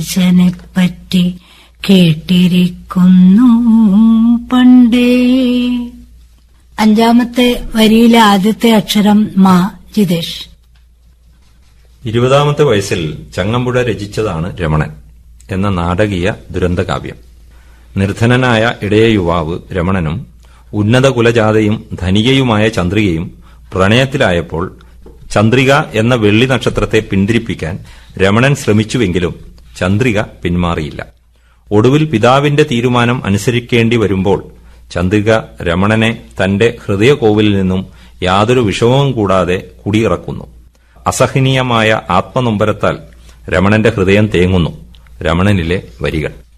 പറ്റി കേട്ടിരിക്കുന്നു പണ്ടേ അഞ്ചാമത്തെ വരിയിലെ ആദ്യത്തെ അക്ഷരം മാ ജിതേഷ് ഇരുപതാമത്തെ വയസ്സിൽ ചങ്ങമ്പുഴ രചിച്ചതാണ് രമണൻ എന്ന നാടകീയ ദുരന്തകാവ്യം നിർധനനായ ഇടയ യുവാവ് രമണനും ഉന്നത കുലജാതയും ധനികയുമായ ചന്ദ്രികയും പ്രണയത്തിലായപ്പോൾ ചന്ദ്രിക എന്ന വെള്ളി നക്ഷത്രത്തെ പിന്തിരിപ്പിക്കാൻ രമണൻ ശ്രമിച്ചുവെങ്കിലും ചന്ദ്രിക പിന്മാറിയില്ല ഒടുവിൽ പിതാവിന്റെ തീരുമാനം അനുസരിക്കേണ്ടി വരുമ്പോൾ ചന്ദ്രിക രമണനെ തന്റെ ഹൃദയകോവിലിൽ നിന്നും യാതൊരു വിഷമവും കൂടാതെ കുടിയിറക്കുന്നു അസഹനീയമായ ആത്മനൊമ്പരത്താൽ രമണന്റെ ഹൃദയം തേങ്ങുന്നു രമണനിലെ വരികൾ